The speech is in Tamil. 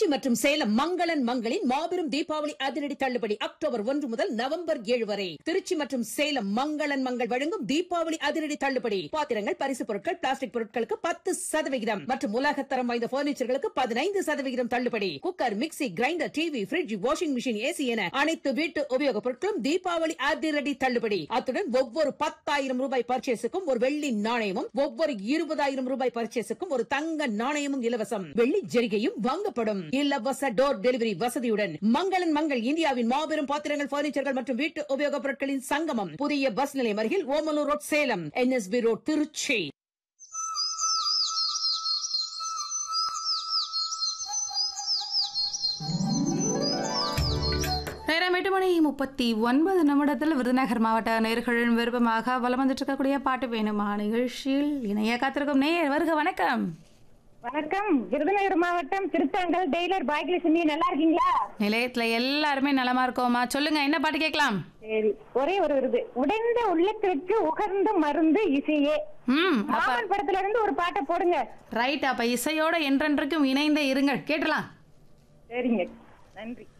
திருச்சி மற்றும் சேலம் மங்களன் மங்களின் மாபெரும் தீபாவளி அதிரடி தள்ளுபடி அக்டோபர் ஒன்று முதல் நவம்பர் ஏழு வரை திருச்சி மற்றும் சேலம் மங்களன் மங்கள் வழங்கும் தீபாவளி அதிரடி தள்ளுபடி பாத்திரங்கள் பரிசு பொருட்கள் பிளாஸ்டிக் பொருட்களுக்கு பத்து சதவிகிதம் மற்றும் உலகத்தரம் வாய்ந்த பர்னிச்சர்களுக்கு பதினைந்து சதவிகிதம் தள்ளுபடி cooker mixie grinder TV fridge washing machine AC என அனைத்து வீட்டு உபயோகப் பொருட்களும் தீபாவளி அதிரடி தள்ளுபடி அத்துடன் ஒவ்வொரு பத்தாயிரம் ரூபாய் பர்ச்சேஸுக்கும் ஒரு வெள்ளி நாணயமும் ஒவ்வொரு இருபதாயிரம் ரூபாய் பர்ச்சேஸுக்கும் ஒரு தங்க நாணயமும் இலவசம் வெள்ளி ஜெரிகையும் வாங்கப்படும் இலவச டோர் டெலிவரி வசதியுடன் மங்களன் மங்கள் இந்தியாவின் மாபெரும் பாத்திரங்கள் பர்னிச்சர்கள் மற்றும் வீட்டு உபயோகப் பொருட்களின் சங்கமம் புதிய பஸ் நிலையம் அருகில் Omalur road Salem NSB road Tiruchi நேரம் எட்டு மணி முப்பத்தி ஒன்பது நிமிடத்தில் விருதுநகர் மாவட்ட நேர்களின் விருப்பமாக வலம் வந்துட்டு இருக்கக்கூடிய பாட்டு வேணுமா நிகழ்ச்சியில் இணைய காத்திருக்கும் நேர் வருக வணக்கம் வணக்கம் விருதுநகர் மாவட்டம் திருத்தாங்கல் டெய்லர் பாக்கியலட்சுமி நல்லா இருக்கீங்களா நிலையத்துல எல்லாருமே நலமா இருக்கோமா சொல்லுங்க என்ன பாட்டு கேட்கலாம் சரி ஒரே ஒரு விருது உடைந்த உள்ளத்திற்கு உகர்ந்த மருந்து இசையே ம் அப்ப மாமன் படத்துல இருந்து ஒரு பாட்டை போடுங்க ரைட் அப்ப இசையோட என்றென்றைக்கும் இணைந்தே இருங்கள் கேட்டலாம் சரிங்க நன்றி